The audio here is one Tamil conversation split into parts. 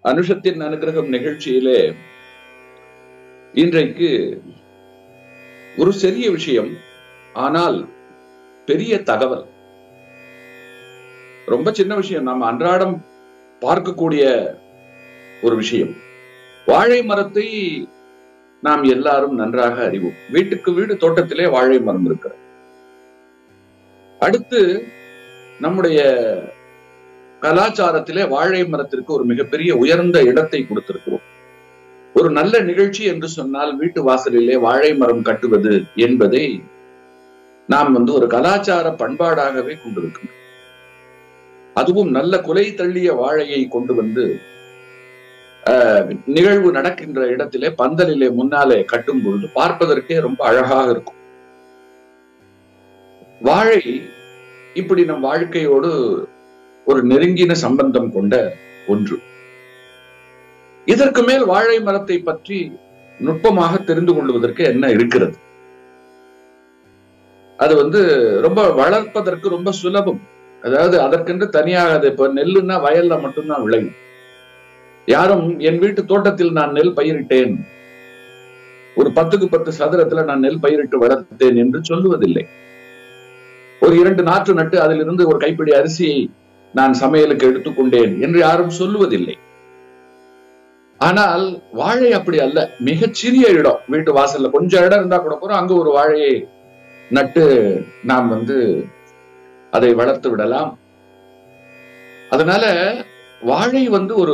அனுஷத்தின் அனுகிரகம் நிகழ்ச்சியிலே இன்றைக்கு ஒரு சிறிய விஷயம் ஆனால் பெரிய தகவல் ரொம்ப சின்ன விஷயம் நாம் அன்றாடம் பார்க்கக்கூடிய ஒரு விஷயம் வாழை மரத்தை நாம் எல்லாரும் நன்றாக அறிவோம் வீட்டுக்கு வீடு தோட்டத்திலே வாழை மரம் இருக்கிறது அடுத்து நம்முடைய கலாச்சாரத்திலே வாழை மரத்திற்கு ஒரு மிகப்பெரிய உயர்ந்த இடத்தை கொடுத்திருக்கிறோம் ஒரு நல்ல நிகழ்ச்சி என்று சொன்னால் வீட்டு வாசலிலே வாழை மரம் கட்டுவது என்பதை நாம் வந்து ஒரு கலாச்சார பண்பாடாகவே கொண்டிருக்கின்றோம் அதுவும் நல்ல குலை தள்ளிய வாழையை கொண்டு வந்து நிகழ்வு நடக்கின்ற இடத்திலே பந்தலிலே முன்னாலே கட்டும் பொழுது பார்ப்பதற்கே ரொம்ப அழகாக இருக்கும் வாழை இப்படி நம் வாழ்க்கையோடு ஒரு நெருங்கின சம்பந்தம் கொண்ட ஒன்று இதற்கு மேல் வாழை மரத்தை பற்றி நுட்பமாக தெரிந்து கொள்வதற்கு என்ன இருக்கிறது அது வந்து ரொம்ப வளர்ப்பதற்கு ரொம்ப சுலபம் அதாவது அதற்கென்று தனியாக அது இப்ப நெல்லுன்னா வயல்ல மட்டும்தான் விளையும் யாரும் என் வீட்டு தோட்டத்தில் நான் நெல் பயிரிட்டேன் ஒரு பத்துக்கு பத்து சதுரத்துல நான் நெல் பயிரிட்டு வளர்த்தேன் என்று சொல்லுவதில்லை ஒரு இரண்டு நாற்று நட்டு அதிலிருந்து ஒரு கைப்பிடி அரிசியை நான் சமையலுக்கு எடுத்துக்கொண்டேன் என்று யாரும் சொல்லுவதில்லை ஆனால் வாழை அப்படி அல்ல மிகச்சிறிய இடம் வீட்டு வாசல்ல கொஞ்சம் இடம் இருந்தா கூட போறோம் அங்க ஒரு வாழையை நட்டு நாம் வந்து அதை வளர்த்து விடலாம் அதனால வாழை வந்து ஒரு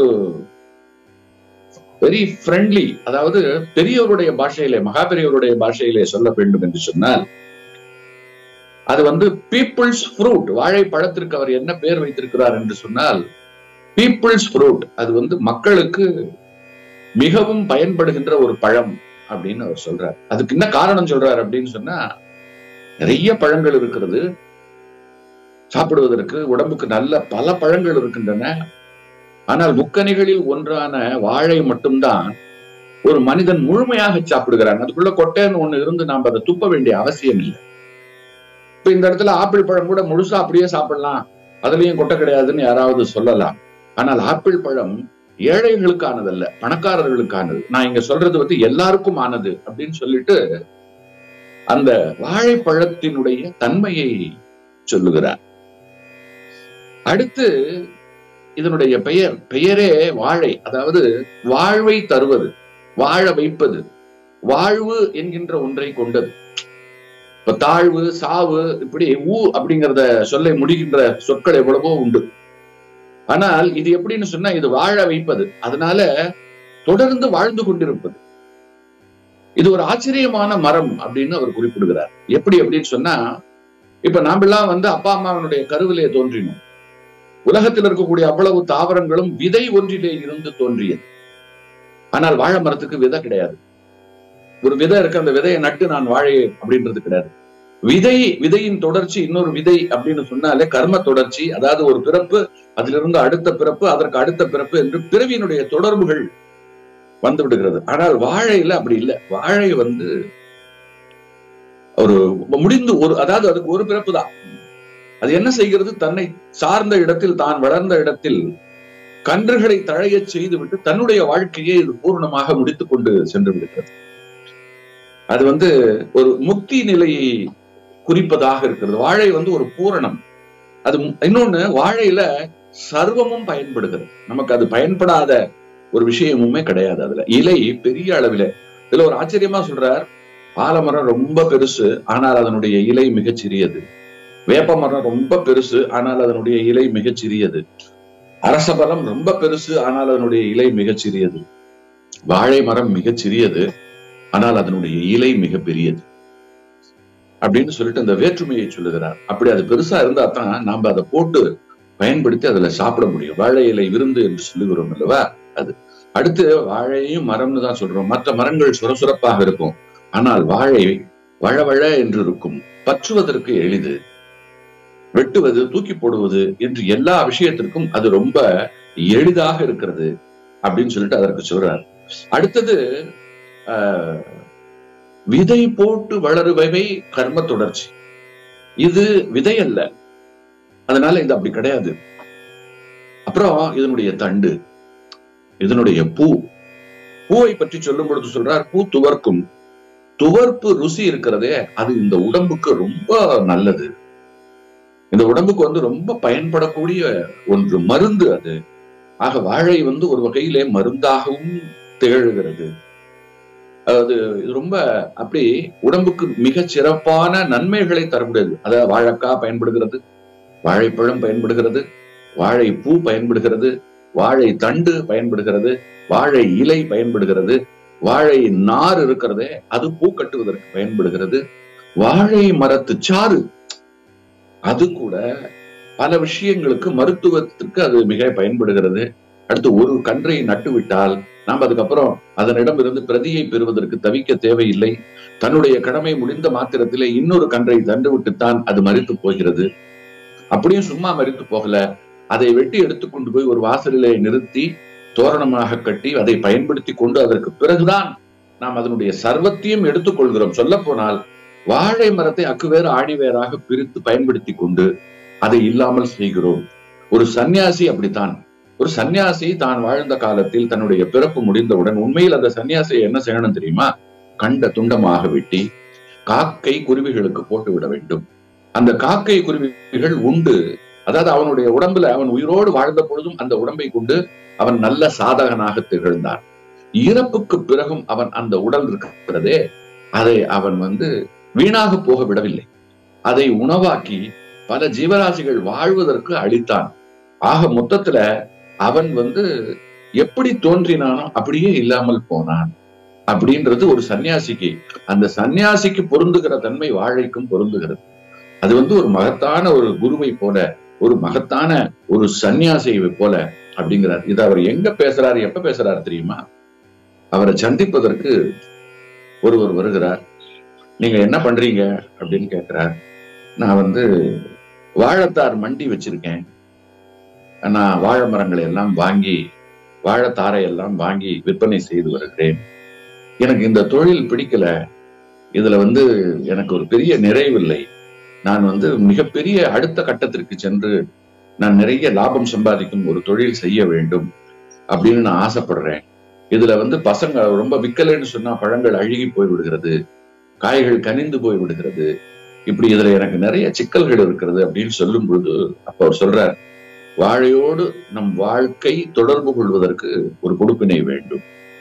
வெரி ஃப்ரெண்ட்லி அதாவது பெரியவருடைய பாஷையிலே மகா பெரியவருடைய பாஷையிலே சொல்ல வேண்டும் என்று சொன்னால் அது வந்து பீப்புள்ஸ் ஃப்ரூட் வாழை பழத்திற்கு அவர் என்ன பேர் வைத்திருக்கிறார் என்று சொன்னால் பீப்புள்ஸ் ஃப்ரூட் அது வந்து மக்களுக்கு மிகவும் பயன்படுகின்ற ஒரு பழம் அப்படின்னு அவர் சொல்றார் அதுக்கு என்ன காரணம் சொல்றார் அப்படின்னு சொன்னா நிறைய பழங்கள் இருக்கிறது சாப்பிடுவதற்கு உடம்புக்கு நல்ல பல பழங்கள் இருக்கின்றன ஆனால் முக்கணிகளில் ஒன்றான வாழை மட்டும்தான் ஒரு மனிதன் முழுமையாக சாப்பிடுகிறான் அதுக்குள்ள கொட்டைன்னு ஒண்ணு இருந்து நாம் அதை துப்ப வேண்டிய அவசியம் இல்லை இப்ப இந்த இடத்துல ஆப்பிள் பழம் கூட முழுசா அப்படியே சாப்பிடலாம் அதுலயும் கொட்டை கிடையாதுன்னு யாராவது சொல்லலாம் ஆனால் ஆப்பிள் பழம் ஏழைகளுக்கானதல்ல பணக்காரர்களுக்கானது நான் இங்க சொல்றது வந்து எல்லாருக்கும் ஆனது அப்படின்னு சொல்லிட்டு அந்த வாழைப்பழத்தினுடைய தன்மையை சொல்லுகிறார் அடுத்து இதனுடைய பெயர் பெயரே வாழை அதாவது வாழ்வை தருவது வாழ வைப்பது வாழ்வு என்கின்ற ஒன்றை கொண்டது இப்ப தாழ்வு சாவு இப்படி ஊ அப்படிங்கிறத சொல்ல முடிகின்ற சொற்கள் எவ்வளவோ உண்டு ஆனால் இது எப்படின்னு சொன்னா இது வாழ வைப்பது அதனால தொடர்ந்து வாழ்ந்து கொண்டிருப்பது இது ஒரு ஆச்சரியமான மரம் அப்படின்னு அவர் குறிப்பிடுகிறார் எப்படி அப்படின்னு சொன்னா இப்ப நாமெல்லாம் வந்து அப்பா அம்மாவனுடைய கருவிலே தோன்றினோம் உலகத்தில் இருக்கக்கூடிய அவ்வளவு தாவரங்களும் விதை ஒன்றிலே இருந்து தோன்றியது ஆனால் வாழை மரத்துக்கு விதை கிடையாது ஒரு விதை இருக்கு அந்த விதையை நட்டு நான் வாழை அப்படின்றது கிடையாது விதை விதையின் தொடர்ச்சி இன்னொரு விதை அப்படின்னு சொன்னாலே கர்ம தொடர்ச்சி அதாவது ஒரு பிறப்பு அதிலிருந்து அடுத்த பிறப்பு அதற்கு அடுத்த பிறப்பு என்று பிறவியினுடைய தொடர்புகள் வந்து விடுகிறது ஆனால் வாழையில அப்படி இல்லை வாழை வந்து ஒரு முடிந்து ஒரு அதாவது அதுக்கு ஒரு பிறப்பு தான் அது என்ன செய்கிறது தன்னை சார்ந்த இடத்தில் தான் வளர்ந்த இடத்தில் கன்றுகளை தழைய செய்துவிட்டு தன்னுடைய வாழ்க்கையை இது பூர்ணமாக முடித்துக் கொண்டு சென்று விடுகிறது அது வந்து ஒரு முக்தி நிலையை குறிப்பதாக இருக்கிறது வாழை வந்து ஒரு பூரணம் அது இன்னொன்னு வாழையில சர்வமும் பயன்படுகிறது நமக்கு அது பயன்படாத ஒரு விஷயமுமே கிடையாது அதுல இலை பெரிய அளவில இதுல ஒரு ஆச்சரியமா சொல்றார் ஆலமரம் ரொம்ப பெருசு ஆனால் அதனுடைய இலை மிகச் சிறியது வேப்ப மரம் ரொம்ப பெருசு ஆனால் அதனுடைய இலை மிகச் சிறியது அரச மரம் ரொம்ப பெருசு ஆனால் அதனுடைய இலை மிகச் சிறியது வாழை மரம் மிகச் சிறியது ஆனால் அதனுடைய இலை மிக பெரியது அப்படின்னு சொல்லிட்டு அந்த வேற்றுமையை சொல்லுகிறார் அப்படி அது பெருசா இருந்தா தான் நாம அதை போட்டு பயன்படுத்தி அதுல சாப்பிட முடியும் வாழை இலை விருந்து என்று சொல்லுகிறோம் அல்லவா அது அடுத்து வாழையும் மரம்னு தான் சொல்றோம் மற்ற மரங்கள் சுரசுரப்பாக இருக்கும் ஆனால் வாழை வழவழ என்று இருக்கும் பற்றுவதற்கு எளிது வெட்டுவது தூக்கி போடுவது என்று எல்லா விஷயத்திற்கும் அது ரொம்ப எளிதாக இருக்கிறது அப்படின்னு சொல்லிட்டு அதற்கு சொல்றார் அடுத்தது ஆஹ் விதை போட்டு வளருபவை கர்ம தொடர்ச்சி இது விதை அல்ல அதனால இது அப்படி கிடையாது அப்புறம் இதனுடைய தண்டு இதனுடைய பூ பூவை பற்றி சொல்லும் பொழுது சொல்றார் பூ துவர்க்கும் துவர்ப்பு ருசி இருக்கிறதே அது இந்த உடம்புக்கு ரொம்ப நல்லது இந்த உடம்புக்கு வந்து ரொம்ப பயன்படக்கூடிய ஒன்று மருந்து அது ஆக வாழை வந்து ஒரு வகையிலே மருந்தாகவும் திகழ்கிறது அது இது ரொம்ப அப்படி உடம்புக்கு மிக சிறப்பான நன்மைகளை தரக்கூடியது அதாவது வாழைக்காய் பயன்படுகிறது வாழைப்பழம் பயன்படுகிறது வாழை பூ பயன்படுகிறது வாழை தண்டு பயன்படுகிறது வாழை இலை பயன்படுகிறது வாழை நார் இருக்கிறதே அது பூ கட்டுவதற்கு பயன்படுகிறது வாழை மரத்து சாறு அது கூட பல விஷயங்களுக்கு மருத்துவத்திற்கு அது மிக பயன்படுகிறது அடுத்து ஒரு கன்றை நட்டு விட்டால் நாம் அதுக்கப்புறம் அதனிடம் இருந்து பிரதியை பெறுவதற்கு தவிக்க தேவையில்லை தன்னுடைய கடமை முடிந்த மாத்திரத்திலே இன்னொரு கன்றை தண்டு விட்டுத்தான் அது மறித்து போகிறது அப்படியும் சும்மா மறித்து போகல அதை வெட்டி எடுத்துக்கொண்டு போய் ஒரு வாசலிலே நிறுத்தி தோரணமாக கட்டி அதை பயன்படுத்தி கொண்டு அதற்கு பிறகுதான் நாம் அதனுடைய சர்வத்தையும் எடுத்துக்கொள்கிறோம் சொல்ல போனால் வாழை மரத்தை அக்குவேறு ஆணிவேராக பிரித்து பயன்படுத்தி கொண்டு அதை இல்லாமல் செய்கிறோம் ஒரு சன்னியாசி அப்படித்தான் ஒரு சன்னியாசி தான் வாழ்ந்த காலத்தில் தன்னுடைய பிறப்பு முடிந்தவுடன் உண்மையில் அந்த சன்னியாசியை என்ன செய்யணும் தெரியுமா கண்ட துண்டமாக வெட்டி காக்கை குருவிகளுக்கு போட்டு விட வேண்டும் அந்த காக்கை குருவிகள் உண்டு அதாவது அவனுடைய உடம்புல அவன் உயிரோடு வாழ்ந்த பொழுதும் அந்த உடம்பை கொண்டு அவன் நல்ல சாதகனாக திகழ்ந்தான் இறப்புக்கு பிறகும் அவன் அந்த உடல் இருக்கிறதே அதை அவன் வந்து வீணாக போக விடவில்லை அதை உணவாக்கி பல ஜீவராசிகள் வாழ்வதற்கு அளித்தான் ஆக மொத்தத்துல அவன் வந்து எப்படி தோன்றினானோ அப்படியே இல்லாமல் போனான் அப்படின்றது ஒரு சன்னியாசிக்கு அந்த சன்னியாசிக்கு பொருந்துகிற தன்மை வாழைக்கும் பொருந்துகிறது அது வந்து ஒரு மகத்தான ஒரு குருவை போல ஒரு மகத்தான ஒரு சன்னியாசியை போல அப்படிங்கிறார் இது அவர் எங்க பேசுறாரு எப்ப பேசுறாரு தெரியுமா அவரை சந்திப்பதற்கு ஒருவர் வருகிறார் நீங்க என்ன பண்றீங்க அப்படின்னு கேட்கிறார் நான் வந்து வாழைத்தார் மண்டி வச்சிருக்கேன் நான் வாழை மரங்களை எல்லாம் வாங்கி வாழைத்தாரை எல்லாம் வாங்கி விற்பனை செய்து வருகிறேன் எனக்கு இந்த தொழில் பிடிக்கல இதுல வந்து எனக்கு ஒரு பெரிய நிறைவில்லை நான் வந்து மிகப்பெரிய அடுத்த கட்டத்திற்கு சென்று நான் நிறைய லாபம் சம்பாதிக்கும் ஒரு தொழில் செய்ய வேண்டும் அப்படின்னு நான் ஆசைப்படுறேன் இதுல வந்து பசங்க ரொம்ப விக்கலைன்னு சொன்னா பழங்கள் அழுகி போய் விடுகிறது காய்கள் கனிந்து போய் விடுகிறது இப்படி இதுல எனக்கு நிறைய சிக்கல்கள் இருக்கிறது அப்படின்னு சொல்லும் பொழுது அப்ப அவர் சொல்றார் வாழையோடு நம் வாழ்க்கை தொடர்பு கொள்வதற்கு ஒரு கொடுப்பினை வேண்டும்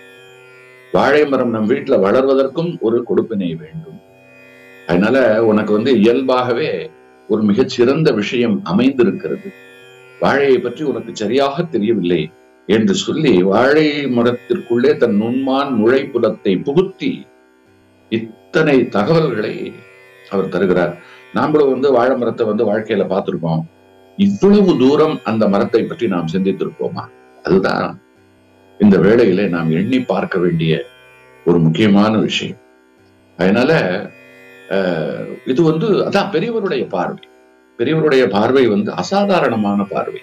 வாழை மரம் நம் வீட்டுல வளர்வதற்கும் ஒரு கொடுப்பினை வேண்டும் அதனால உனக்கு வந்து இயல்பாகவே ஒரு மிகச்சிறந்த விஷயம் அமைந்திருக்கிறது வாழையை பற்றி உனக்கு சரியாக தெரியவில்லை என்று சொல்லி வாழை மரத்திற்குள்ளே தன் நுண்மான் முளைப்புலத்தை புகுத்தி இத்தனை தகவல்களை அவர் தருகிறார் நாமளும் வந்து வாழை மரத்தை வந்து வாழ்க்கையில பார்த்திருக்கோம் இவ்வளவு தூரம் அந்த மரத்தை பற்றி நாம் சிந்தித்திருப்போமா அதுதான் இந்த வேளையில நாம் எண்ணி பார்க்க வேண்டிய ஒரு முக்கியமான விஷயம் அதனால அஹ், இது வந்து அதான் பெரியவருடைய பார்வை பெரியவருடைய பார்வை வந்து அசாதாரணமான பார்வை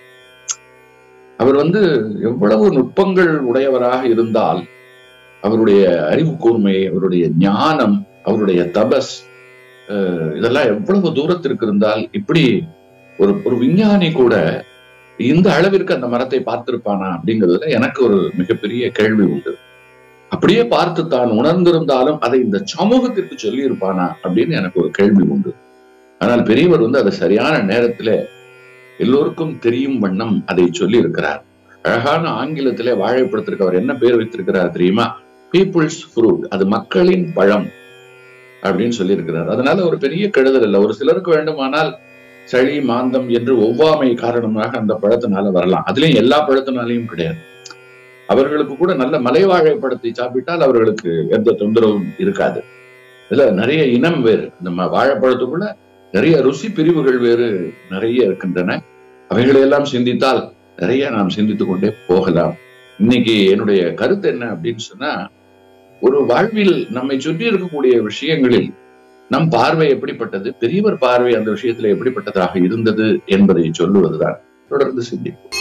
அவர் வந்து எவ்வளவு நுட்பங்கள் உடையவராக இருந்தால் அவருடைய அறிவு கூர்மை அவருடைய ஞானம் அவருடைய தபஸ் அஹ், இதெல்லாம் எவ்வளவு தூரத்திற்கு இருந்தால் இப்படி ஒரு ஒரு விஞ்ஞானி கூட இந்த அளவிற்கு அந்த மரத்தை பார்த்திருப்பானா அப்படிங்கிறதுல எனக்கு ஒரு மிகப்பெரிய கேள்வி உண்டு அப்படியே பார்த்து தான் உணர்ந்திருந்தாலும் அதை இந்த சமூகத்திற்கு சொல்லி இருப்பானா அப்படின்னு எனக்கு ஒரு கேள்வி உண்டு ஆனால் பெரியவர் வந்து அதை சரியான நேரத்துல எல்லோருக்கும் தெரியும் வண்ணம் அதை சொல்லி இருக்கிறார் அழகான ஆங்கிலத்திலே வாழைப்படத்திற்கு அவர் என்ன பேர் வைத்திருக்கிறார் தெரியுமா பீப்புள்ஸ் ஃப்ரூட் அது மக்களின் பழம் அப்படின்னு சொல்லியிருக்கிறார் அதனால ஒரு பெரிய கெடுதல் இல்லை ஒரு சிலருக்கு வேண்டுமானால் சளி மாந்தம் என்று ஒவ்வாமை காரணமாக அந்த பழத்தினால வரலாம் அதுலயும் எல்லா பழத்தினாலையும் கிடையாது அவர்களுக்கு கூட நல்ல மலை வாழைப்பழத்தை சாப்பிட்டால் அவர்களுக்கு எந்த தொந்தரவும் இருக்காது இதுல நிறைய இனம் வேறு இந்த ம- வாழைப்பழத்துக்குள்ள நிறைய ருசி பிரிவுகள் வேறு நிறைய இருக்கின்றன அவைகளையெல்லாம் சிந்தித்தால் நிறைய நாம் சிந்தித்துக் கொண்டே போகலாம் இன்னைக்கு என்னுடைய கருத்து என்ன அப்படின்னு சொன்னா ஒரு வாழ்வில் நம்மை சுற்றி இருக்கக்கூடிய விஷயங்களில் நம் பார்வை எப்படிப்பட்டது பெரியவர் பார்வை அந்த விஷயத்துல எப்படிப்பட்டதாக இருந்தது என்பதை சொல்லுவதுதான் தொடர்ந்து சிந்திப்போம்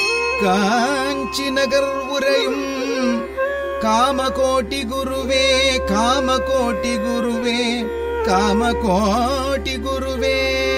காஞ்சி நகர் உரையும் காமகோட்டி குருவே காமகோட்டி குருவே காமகோட்டி குருவே